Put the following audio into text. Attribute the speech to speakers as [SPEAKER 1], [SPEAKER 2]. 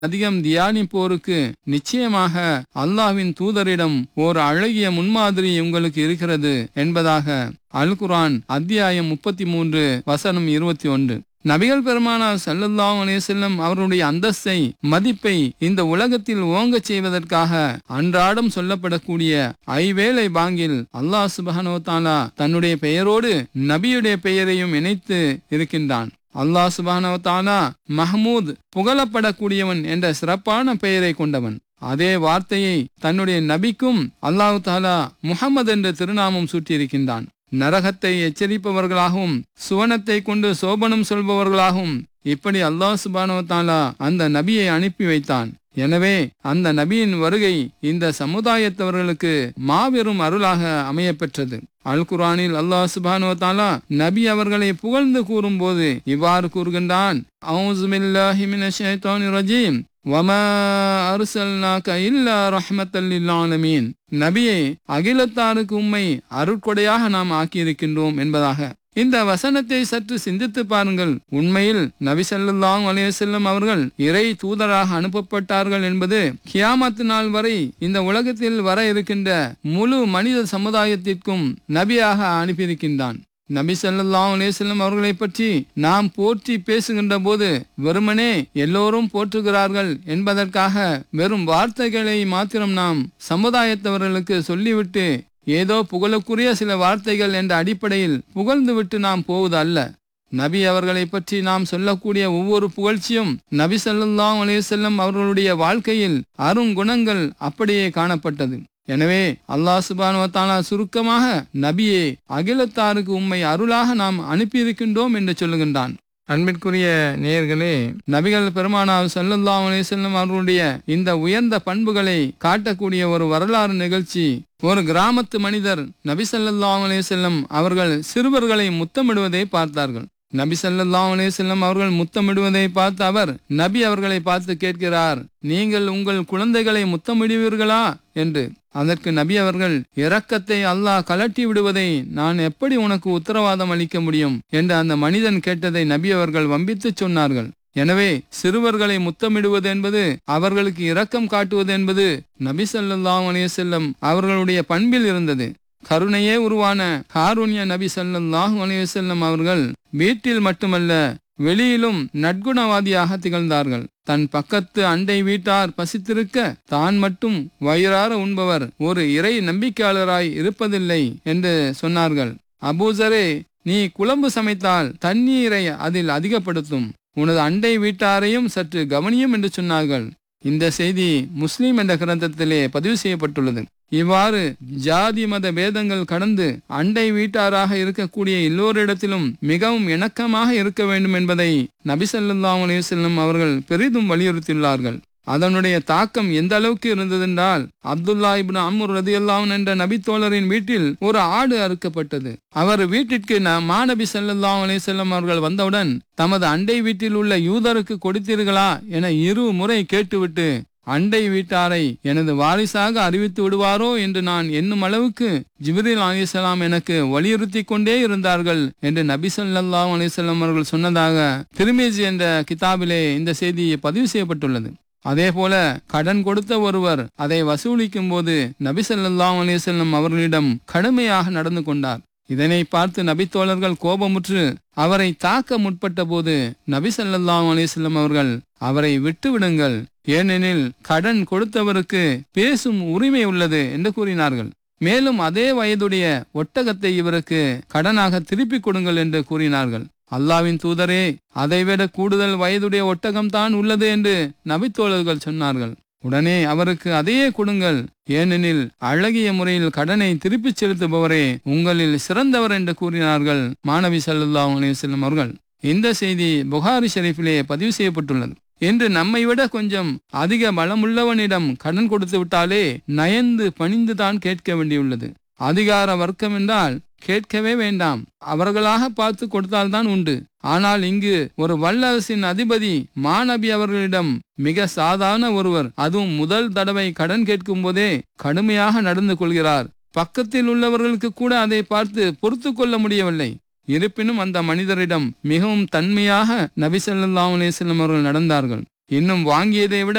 [SPEAKER 1] அதிகம் தியானிப்போருக்கு நிச்சயமாக அல்லாஹ்வின் தூதரிடம் ஓர் அழகிய முன்மாதிரி உங்களுக்கு இருக்கிறது என்பதாக அல் குர்ஆன் அத்தியாயம் முப்பத்தி மூன்று வசனம் இருபத்தி ஒன்று நபிகள் பெருமானார் ஸல்லல்லாஹு அலைஹி வஸல்லம் அவருடைய அந்தஸ்தை மதிப்பை இந்த உலகத்தில் ஓங்கச் செய்வதற்காக அன்றாடம் சொல்லப்படக்கூடிய ஐவேளை பாங்கில் அல்லாஹ் சுப்ஹானஹு வ தஆலா தன்னுடைய பெயரோடு நபியுடைய பெயரையும் இணைத்து இருக்கின்றான் அல்லாஹ் சுப்ஹானஹு வ தஆலா மஹ்மூத் புகழப்படக்கூடியவன் என்ற சிறப்பான பெயரை கொண்டவன் அதே வார்த்தையை தன்னுடைய நபிக்கும் அல்லாஹு தாலா முஹம்மது என்ற திருநாமம் சூட்டியிருக்கின்றான் நரகத்தை எச்சரிப்பவர்களாகவும் சுவனத்தை கொண்டு சோபனம் சொல்பவர்களாகவும் இப்படி அல்லாஹ் சுபானோ தாலா அந்த நபியை அனுப்பி வைத்தான் எனவே அந்த நபியின் வருகை இந்த சமுதாயத்தவர்களுக்கு மாபெரும் அருளாக அமையப்பெற்றது அல் குரானில் அல்லாஹ் சுபானோ தாலா நபி அவர்களை புகழ்ந்து கூறும்போது இவ்வாறு கூறுகின்றான் "அஊஸு பில்லாஹி மினஷ் ஷைத்தானிர் ரஜீம் வமா அருசல்னாக இல்லா ரஹ்மத்தல் லில் ஆலமீன் நபியே அகிலத்தாருக்கு உம்மை அருட்கொடையாக நாம் ஆக்கியிருக்கின்றோம் என்பதாக இந்த வசனத்தை சற்று சிந்தித்து பாருங்கள் உண்மையில் நபி ஸல்லல்லாஹு அலைஹி வஸல்லம் அவர்கள் இறை தூதராக அனுப்பப்பட்டார்கள் என்பது கியாமத்து நாள் வரை இந்த உலகத்தில் வர இருக்கின்ற முழு மனித சமுதாயத்திற்கும் நபியாக அனுப்பியிருக்கின்றான் நபி ஸல்லல்லாஹு அலைஹி வஸல்லம் அவர்களை பற்றி நாம் போற்றி பேசுகின்ற போது வெறுமனே எல்லோரும் போற்றுகிறார்கள் என்பதற்காக வெறும் வார்த்தைகளை மாத்திரம் நாம் சமுதாயத்தவர்களுக்கு சொல்லிவிட்டு ஏதோ புகழுக்குரிய சில வார்த்தைகள் என்ற அடிப்படையில் புகழ்ந்துவிட்டு நாம் போவது அல்ல நபி அவர்களை பற்றி நாம் சொல்லக்கூடிய ஒவ்வொரு புகழ்ச்சியும் நபி ஸல்லல்லாஹு அலைஹி வஸல்லம் அவர்களுடைய வாழ்க்கையில் அருங்குணங்கள் அப்படியே காணப்பட்டது எனவே அல்லாஹ் சுபானு தாலா சுருக்கமாக நபியே அகிலத்தாருக்கு உம்மை அருளாக நாம் அனுப்பியிருக்கின்றோம் என்று சொல்லுகின்றான் அன்பிற்குரிய நேயர்களே நபிகள் பெருமானார் ஸல்லல்லாஹு அலைஹி வஸல்லம் அவர்களுடைய இந்த உயர்ந்த பண்புகளை காட்டக்கூடிய ஒரு வரலாறு நிகழ்ச்சி ஒரு கிராமத்து மனிதர் நபி ஸல்லல்லாஹு அலைஹி வஸல்லம் அவர்கள் சிறுவர்களை முத்தமிடுவதை பார்த்தார்கள் நபி ஸல்லல்லாஹு அலைஹி வஸல்லம் அவர்கள் முத்தமிடுவதை பார்த்த அவர் நபி அவர்களை பார்த்து கேட்கிறார் நீங்கள் உங்கள் குழந்தைகளை முத்தமிடுவீர்களா என்று அதற்கு நபி அவர்கள் இரக்கத்தை அல்லாஹ் கலட்டி விடுவதை நான் எப்படி உனக்கு உத்தரவாதம் அளிக்க முடியும் என்று அந்த மனிதன் கேட்டதை நபி அவர்கள் வம்பித்து சொன்னார்கள் எனவே சிறுவர்களை முத்தமிடுவது என்பது அவர்களுக்கு இரக்கம் காட்டுவது என்பது நபி ஸல்லல்லாஹு அலைஹி வஸல்லம் அவர்களுடைய பண்பில் இருந்தது கருணையே உருவான காருண்ய நபி ஸல்லல்லாஹு அலைஹி வஸல்லம் அவர்கள் வீட்டில் மட்டுமல்ல வெளியிலும் நற்குணவாதியாக திகழ்ந்தார்கள் தன் பக்கத்து அண்டை வீட்டார் பசித்திருக்க தான் மட்டும் வயிறார உண்பவர் ஒரு இறை நம்பிக்கையாளராய் இருப்பதில்லை என்று சொன்னார்கள் அபூசரே நீ குழம்பு சமைத்தால் தண்ணீரை அதில் அதிகப்படுத்தும் உனது அண்டை வீட்டாரையும் சற்று கவனியும் என்று சொன்னார்கள் இந்த செய்தி முஸ்லிம் என்ற கிரந்தத்திலே பதிவு செய்யப்பட்டுள்ளது இவ்வாறு ஜாதி மத பேதங்கள் கடந்து அண்டை வீட்டாராக இருக்கக்கூடிய எல்லோரிடத்திலும் மிகவும் இணக்கமாக இருக்க வேண்டும் என்பதை நபி ஸல்லல்லாஹு அலைஹி வஸல்லம் அவர்கள் பெரிதும் வலியுறுத்தியுள்ளார்கள் அதனுடைய தாக்கம் எந்த அளவுக்கு இருந்ததென்றால் அப்துல்லா இப்னு அம்முர் ரதியல்லாஹு என்ற நபி தோழரின் வீட்டில் ஒரு ஆடு அறுக்கப்பட்டது அவர் வீட்டிற்கு ந- மாநபி ஸல்லல்லாஹு அலைஹி வஸல்லம் அவர்கள் வந்தவுடன் தமது அண்டை வீட்டில் உள்ள யூதருக்கு கொடுத்தீர்களா என இரு முறை கேட்டுவிட்டு அண்டை வீட்டாரை எனது வாரிசாக அறிவித்து விடுவாரோ என்று நான் எண்ணும் அளவுக்கு ஜிப்ரீல் அலிசலாம் எனக்கு வலியுறுத்தி கொண்டே இருந்தார்கள் என்று நபி ஸல்லல்லாஹு அலைஹி வஸல்லம் அவர்கள் சொன்னதாக திருமேஜி என்ற கிதாபிலே இந்த செய்தி பதிவு செய்யப்பட்டுள்ளது அதே போல கடன் கொடுத்த ஒருவர் அதை வசூலிக்கும் போது நபி ஸல்லல்லாஹு அலைஹி வஸல்லம் அவர்களிடம் கடுமையாக நடந்து கொண்டார் இதனை பார்த்து நபித்தோழர்கள் கோபமுற்று அவரை தாக்க முற்பட்ட போது நபி ஸல்லல்லாஹு அலைஹி வஸல்லம் அவர்கள் அவரை விட்டு விடுங்கள் ஏனெனில் கடன் கொடுத்தவருக்கு பேசும் உரிமை உள்ளது என்று கூறினார்கள் மேலும் அதே வயதுடைய ஒட்டகத்தை இவருக்கு கடனாக திருப்பிக் கொடுங்கள் என்று கூறினார்கள் அல்லாவின் தூதரே அதைவிட கூடுதல் வயதுடைய ஒட்டகம் தான் உள்ளது என்று நபித்தோழர்கள் சொன்னார்கள் உடனே அவருக்கு அதையே கொடுங்கள் ஏனெனில் அழகிய முறையில் கடனை திருப்பிச் செலுத்துபவரே உங்களில் சிறந்தவர் என்று கூறினார்கள் மாணவி ஸல்லல்லாஹு அலைஹி வஸல்லம் அவர்கள் இந்த செய்தி புகாரி ஷெரீஃபிலே பதிவு செய்யப்பட்டுள்ளது என்று நம்மை விட கொஞ்சம் அதிக பலமுள்ளவனிடம் கடன் கொடுத்து விட்டாலே நயந்து பணிந்து தான் கேட்க வேண்டியுள்ளது அதிகார வர்க்கம் என்றால் கேட்கவே வேண்டாம் அவர்களாக பார்த்து கொடுத்தால்தான் உண்டு ஆனால் இங்கு ஒரு வல்லரசின் அதிபதி மாநபி அவர்களிடம் மிக சாதாரண ஒருவர் அதுவும் முதல் தடவை கடன் கேட்கும் போதே கடுமையாக நடந்து கொள்கிறார் பக்கத்தில் உள்ளவர்களுக்கு கூட அதை பார்த்து பொறுத்து கொள்ள முடியவில்லை இருப்பினும் அந்த மனிதரிடம் மிகவும் தன்மையாக நபி ஸல்லல்லாஹு அலைஹி வஸல்லம் அவர்கள் நடந்தார்கள் இன்னும் வாங்கியதை விட